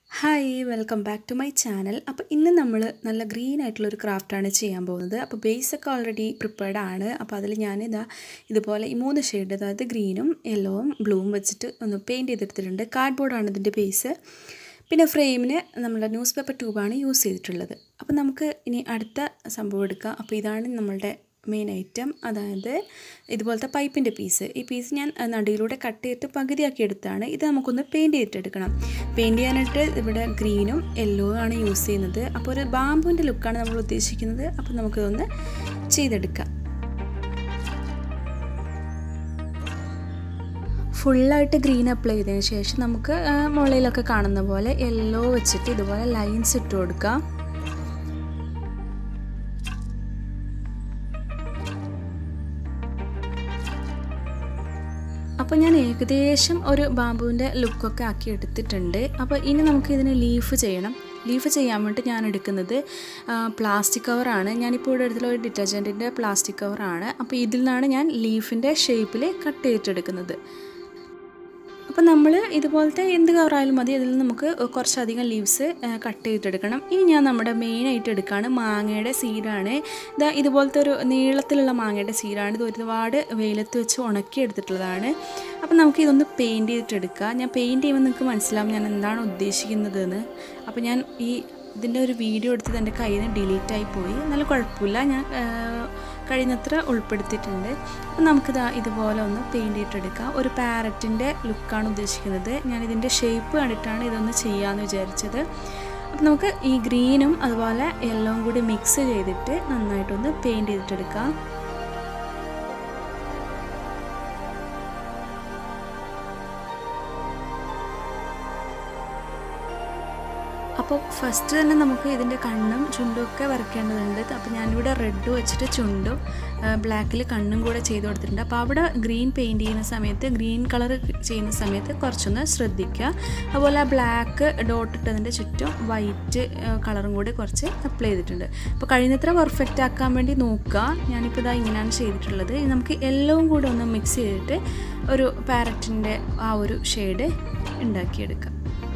hi welcome back to my channel അപ്പോൾ ഇന്ന് നമ്മൾ നല്ല ഗ്രീൻ ആയിട്ടുള്ള ഒരു ക്രാഫ്റ്റാണ് ചെയ്യാൻ പോകുന്നത് അപ്പോൾ ബേസ് ഒക്കെ ഓൾറെഡി പ്രിപ്പയർഡ് ആണ് അപ്പോൾ അതിൽ ഞാനിതാ ഇതുപോലെ ഈ മൂന്ന് ഷെയ്ഡ് അതായത് ഗ്രീനും യെല്ലോവും ബ്ലൂവും വെച്ചിട്ട് ഒന്ന് പെയിൻറ്റ് ചെയ്തെടുത്തിട്ടുണ്ട് കാർഡ്ബോർഡാണ് ഇതിൻ്റെ ബേസ് പിന്നെ ഫ്രെയിമിന് നമ്മുടെ ന്യൂസ് പേപ്പർ ട്യൂബാണ് യൂസ് ചെയ്തിട്ടുള്ളത് അപ്പോൾ നമുക്ക് ഇനി അടുത്ത സംഭവം എടുക്കാം അപ്പോൾ ഇതാണ് നമ്മളുടെ മെയിൻ ഐറ്റം അതായത് ഇതുപോലത്തെ പൈപ്പിൻ്റെ പീസ് ഈ പീസ് ഞാൻ നടുവിലൂടെ കട്ട് ചെയ്തിട്ട് പകുതിയാക്കി എടുത്താണ് ഇത് നമുക്കൊന്ന് പെയിൻറ്റ് ചെയ്തിട്ടെടുക്കണം പെയിൻറ്റ് ചെയ്യാനായിട്ട് ഇവിടെ ഗ്രീനും യെല്ലോവും ആണ് യൂസ് ചെയ്യുന്നത് അപ്പോൾ ഒരു ബാമ്പുവിൻ്റെ ലുക്കാണ് നമ്മൾ ഉദ്ദേശിക്കുന്നത് അപ്പോൾ നമുക്കിതൊന്ന് ചെയ്തെടുക്കാം ഫുള്ളായിട്ട് ഗ്രീൻ അപ്ലൈ ചെയ്തതിന് ശേഷം നമുക്ക് മുകളിലൊക്കെ കാണുന്ന പോലെ യെല്ലോ വെച്ചിട്ട് ഇതുപോലെ ലൈൻസ് ഇട്ട് കൊടുക്കാം അപ്പോൾ ഞാൻ ഏകദേശം ഒരു ബാമ്പുവിൻ്റെ ലുക്കൊക്കെ ആക്കി എടുത്തിട്ടുണ്ട് അപ്പോൾ ഇനി നമുക്ക് ഇതിന് ലീഫ് ചെയ്യണം ലീഫ് ചെയ്യാൻ വേണ്ടി ഞാൻ എടുക്കുന്നത് പ്ലാസ്റ്റിക് കവറാണ് ഞാനിപ്പോൾ ഇവിടെ എടുത്തുള്ള ഒരു ഡിറ്റർജൻറ്റിൻ്റെ പ്ലാസ്റ്റിക് കവറാണ് അപ്പോൾ ഇതിൽ നിന്നാണ് ഞാൻ ലീഫിൻ്റെ ഷേപ്പിൽ കട്ട് ചെയ്തിട്ടെടുക്കുന്നത് അപ്പോൾ നമ്മൾ ഇതുപോലത്തെ എന്ത് കവറായാലും മതി അതിൽ നമുക്ക് കുറച്ചധികം ലീവ്സ് കട്ട് ചെയ്തിട്ടെടുക്കണം ഇനി ഞാൻ നമ്മുടെ മെയിനായിട്ട് എടുക്കുകയാണ് മാങ്ങയുടെ സീഡാണ് ഇതാ ഇതുപോലത്തെ ഒരു നീളത്തിലുള്ള മാങ്ങയുടെ സീഡാണ് ഇത് ഒരുപാട് വെയിലത്ത് വെച്ച് ഉണക്കി എടുത്തിട്ടുള്ളതാണ് അപ്പോൾ നമുക്ക് ഇതൊന്ന് പെയിൻറ്റ് ചെയ്തിട്ടെടുക്കുക ഞാൻ പെയിൻറ്റ് ചെയ്യുമ്പോൾ നിങ്ങൾക്ക് മനസ്സിലാവും ഞാൻ എന്താണ് ഉദ്ദേശിക്കുന്നതെന്ന് അപ്പോൾ ഞാൻ ഈ ഇതിൻ്റെ ഒരു വീഡിയോ എടുത്തത് എൻ്റെ കയ്യിൽ നിന്ന് ഡിലീറ്റ് ആയി പോയി നല്ല കുഴപ്പമില്ല ഞാൻ കഴിയുന്നത്ര ഉൾപ്പെടുത്തിയിട്ടുണ്ട് അപ്പോൾ നമുക്കിത് ഇതുപോലെ ഒന്ന് പെയിൻറ്റ് ചെയ്തിട്ടെടുക്കാം ഒരു പാരറ്റിൻ്റെ ലുക്കാണ് ഉദ്ദേശിക്കുന്നത് ഞാൻ ഇതിൻ്റെ ഷേപ്പ് കണ്ടിട്ടാണ് ഇതൊന്ന് ചെയ്യാമെന്ന് വിചാരിച്ചത് അപ്പോൾ നമുക്ക് ഈ ഗ്രീനും അതുപോലെ യെല്ലോവും കൂടി മിക്സ് ചെയ്തിട്ട് നന്നായിട്ടൊന്ന് പെയിൻറ്റ് ചെയ്തിട്ടെടുക്കാം അപ്പോൾ ഫസ്റ്റ് തന്നെ നമുക്ക് ഇതിൻ്റെ കണ്ണും ചുണ്ടും ഒക്കെ വരയ്ക്കേണ്ടതുണ്ട് അപ്പോൾ ഞാനിവിടെ റെഡ് വെച്ചിട്ട് ചുണ്ടും ബ്ലാക്കിൽ കണ്ണും കൂടെ ചെയ്ത് കൊടുത്തിട്ടുണ്ട് അപ്പോൾ അവിടെ ഗ്രീൻ പെയിൻറ്റ് ചെയ്യുന്ന സമയത്ത് ഗ്രീൻ കളർ ചെയ്യുന്ന സമയത്ത് കുറച്ചൊന്ന് ശ്രദ്ധിക്കുക അതുപോലെ ആ ബ്ലാക്ക് ഡോട്ട് ഇട്ടതിൻ്റെ ചുറ്റും വൈറ്റ് കളറും കൂടി കുറച്ച് അപ്ലൈ ചെയ്തിട്ടുണ്ട് അപ്പോൾ കഴിയുന്നത്ര പെർഫെക്റ്റ് ആക്കാൻ വേണ്ടി നോക്കുക ഞാനിപ്പോൾ ഇതാ ഇങ്ങനെയാണ് ചെയ്തിട്ടുള്ളത് നമുക്ക് എല്ലാം കൂടെ ഒന്ന് മിക്സ് ചെയ്തിട്ട് ഒരു പാരറ്റിൻ്റെ ആ ഒരു ഷെയ്ഡ് ഉണ്ടാക്കിയെടുക്കാം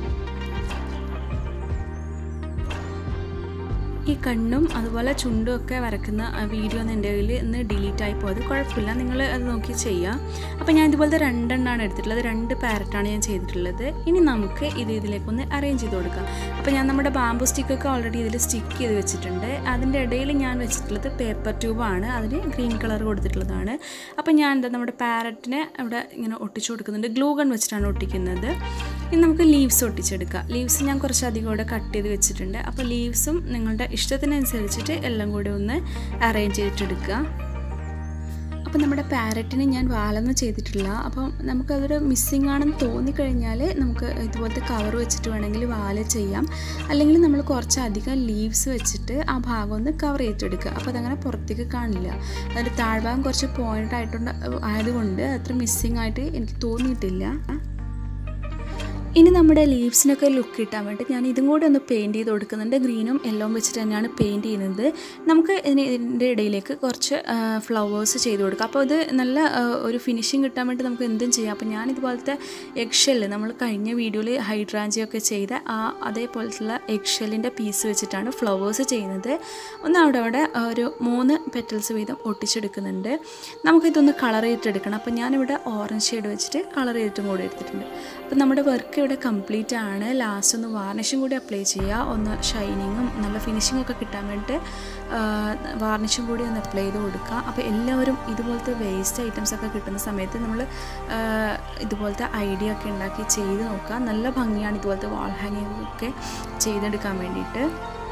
ഈ കണ്ണും അതുപോലെ ചുണ്ടും ഒക്കെ വരക്കുന്ന വീഡിയോ ഒന്ന് എൻ്റെ കയ്യിൽ ഇന്ന് ഡിലീറ്റ് ആയി പോയത് കുഴപ്പമില്ല നിങ്ങൾ അത് നോക്കി ചെയ്യാം അപ്പോൾ ഞാൻ ഇതുപോലത്തെ രണ്ടെണ്ണമാണ് എടുത്തിട്ടുള്ളത് രണ്ട് പാരറ്റാണ് ഞാൻ ചെയ്തിട്ടുള്ളത് ഇനി നമുക്ക് ഇത് ഇതിലേക്കൊന്ന് അറേഞ്ച് ചെയ്ത് കൊടുക്കാം അപ്പോൾ ഞാൻ നമ്മുടെ ബാമ്പു സ്റ്റിക്കൊക്കെ ഓൾറെഡി ഇതിൽ സ്റ്റിക്ക് ചെയ്ത് വെച്ചിട്ടുണ്ട് അതിൻ്റെ ഇടയിൽ ഞാൻ വെച്ചിട്ടുള്ളത് പേപ്പർ ട്യൂബാണ് അതിന് ഗ്രീൻ കളർ കൊടുത്തിട്ടുള്ളതാണ് അപ്പോൾ ഞാൻ എന്താ നമ്മുടെ പാരറ്റിനെ അവിടെ ഇങ്ങനെ ഒട്ടിച്ചു കൊടുക്കുന്നുണ്ട് ഗ്ലൂ ഗൺ വെച്ചിട്ടാണ് ഒട്ടിക്കുന്നത് ഇനി നമുക്ക് ലീവ്സ് ഒട്ടിച്ചെടുക്കാം ലീവ്സ് ഞാൻ കുറച്ചധികം കൂടെ കട്ട് ചെയ്ത് വെച്ചിട്ടുണ്ട് അപ്പോൾ ലീവ്സും നിങ്ങളുടെ ഇഷ്ടത്തിനനുസരിച്ചിട്ട് എല്ലാം കൂടി ഒന്ന് അറേഞ്ച് ചെയ്തിട്ടെടുക്കുക അപ്പോൾ നമ്മുടെ പാരറ്റിന് ഞാൻ വാലൊന്നും ചെയ്തിട്ടില്ല അപ്പം നമുക്കതൊരു മിസ്സിങ് ആണെന്ന് തോന്നിക്കഴിഞ്ഞാൽ നമുക്ക് ഇതുപോലത്തെ കവർ വെച്ചിട്ട് വേണമെങ്കിൽ വാല് ചെയ്യാം അല്ലെങ്കിൽ നമ്മൾ കുറച്ചധികം ലീവ്സ് വെച്ചിട്ട് ആ ഭാഗം ഒന്ന് കവർ ചെയ്തിട്ടെടുക്കുക അപ്പോൾ അതങ്ങനെ പുറത്തേക്ക് കാണില്ല അതിൻ്റെ താഴ്ഭാഗം കുറച്ച് പോയിൻ്റ് ആയിട്ടുണ്ട് ആയതുകൊണ്ട് അത്ര മിസ്സിങ് ആയിട്ട് എനിക്ക് തോന്നിയിട്ടില്ല ഇനി നമ്മുടെ ലീവ്സിനൊക്കെ ലുക്ക് കിട്ടാൻ വേണ്ടി ഞാൻ ഇതും കൂടെ ഒന്ന് പെയിൻറ്റ് ചെയ്ത് കൊടുക്കുന്നുണ്ട് ഗ്രീനും യെല്ലോവും വെച്ചിട്ട് തന്നെയാണ് പെയിൻറ്റ് ചെയ്യുന്നത് നമുക്ക് ഇതിന് ഇതിൻ്റെ ഇടയിലേക്ക് കുറച്ച് ഫ്ലവേഴ്സ് ചെയ്ത് കൊടുക്കാം അപ്പോൾ ഇത് നല്ല ഒരു ഫിനിഷിങ് കിട്ടാൻ വേണ്ടി നമുക്ക് എന്തും ചെയ്യാം അപ്പോൾ ഞാൻ ഇതുപോലത്തെ എഗ്ഷെല്ല് നമ്മൾ കഴിഞ്ഞ വീഡിയോയിൽ ഹൈഡ്രാഞ്ചിയൊക്കെ ചെയ്ത ആ അതേപോലത്തുള്ള എഗ്ഷെല്ലിൻ്റെ പീസ് വെച്ചിട്ടാണ് ഫ്ലവേഴ്സ് ചെയ്യുന്നത് ഒന്ന് അവിടെ അവിടെ ഒരു മൂന്ന് പെറ്റൽസ് വീതം ഒട്ടിച്ചെടുക്കുന്നുണ്ട് നമുക്കിതൊന്ന് കളർ ചെയ്തിട്ടെടുക്കണം അപ്പോൾ ഞാനിവിടെ ഓറഞ്ച് ഷെയ്ഡ് വെച്ചിട്ട് കളർ ചെയ്തിട്ടും കൂടി എടുത്തിട്ടുണ്ട് അപ്പോൾ നമ്മുടെ വർക്ക് ഇവിടെ കംപ്ലീറ്റ് ആണ് ലാസ്റ്റ് ഒന്ന് വാർണിഷും കൂടി അപ്ലൈ ചെയ്യുക ഒന്ന് ഷൈനിങ്ങും നല്ല ഫിനിഷിംഗ് ഒക്കെ കിട്ടാൻ വേണ്ടിയിട്ട് വാർണിഷും കൂടി ഒന്ന് അപ്ലൈ ചെയ്ത് കൊടുക്കുക അപ്പോൾ എല്ലാവരും ഇതുപോലത്തെ വേസ്റ്റ് ഐറ്റംസ് ഒക്കെ കിട്ടുന്ന സമയത്ത് നമ്മൾ ഇതുപോലത്തെ ഐഡിയ ഒക്കെ ഉണ്ടാക്കി ചെയ്ത് നോക്കുക നല്ല ഭംഗിയാണ് ഇതുപോലത്തെ വാൾ ഹാങ്ങിങ് ഒക്കെ ചെയ്തെടുക്കാൻ വേണ്ടിയിട്ട്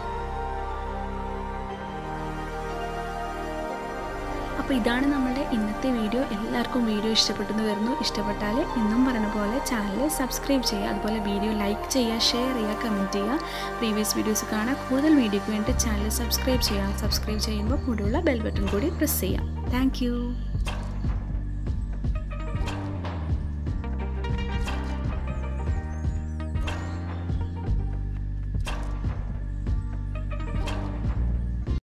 അപ്പോൾ ഇതാണ് നമ്മുടെ ഇന്നത്തെ വീഡിയോ എല്ലാവർക്കും വീഡിയോ ഇഷ്ടപ്പെട്ടെന്ന് വരുന്നു ഇഷ്ടപ്പെട്ടാൽ ഇന്നും പറഞ്ഞ പോലെ ചാനൽ സബ്സ്ക്രൈബ് ചെയ്യുക അതുപോലെ വീഡിയോ ലൈക്ക് ചെയ്യുക ഷെയർ ചെയ്യുക കമൻറ്റ് ചെയ്യുക പ്രീവിയസ് വീഡിയോസ് കാണാൻ കൂടുതൽ വീഡിയോയ്ക്ക് വേണ്ടി ചാനൽ സബ്സ്ക്രൈബ് ചെയ്യുക സബ്സ്ക്രൈബ് ചെയ്യുമ്പോൾ കൂടെയുള്ള ബെൽ ബട്ടൺ കൂടി പ്രസ് ചെയ്യാം താങ്ക്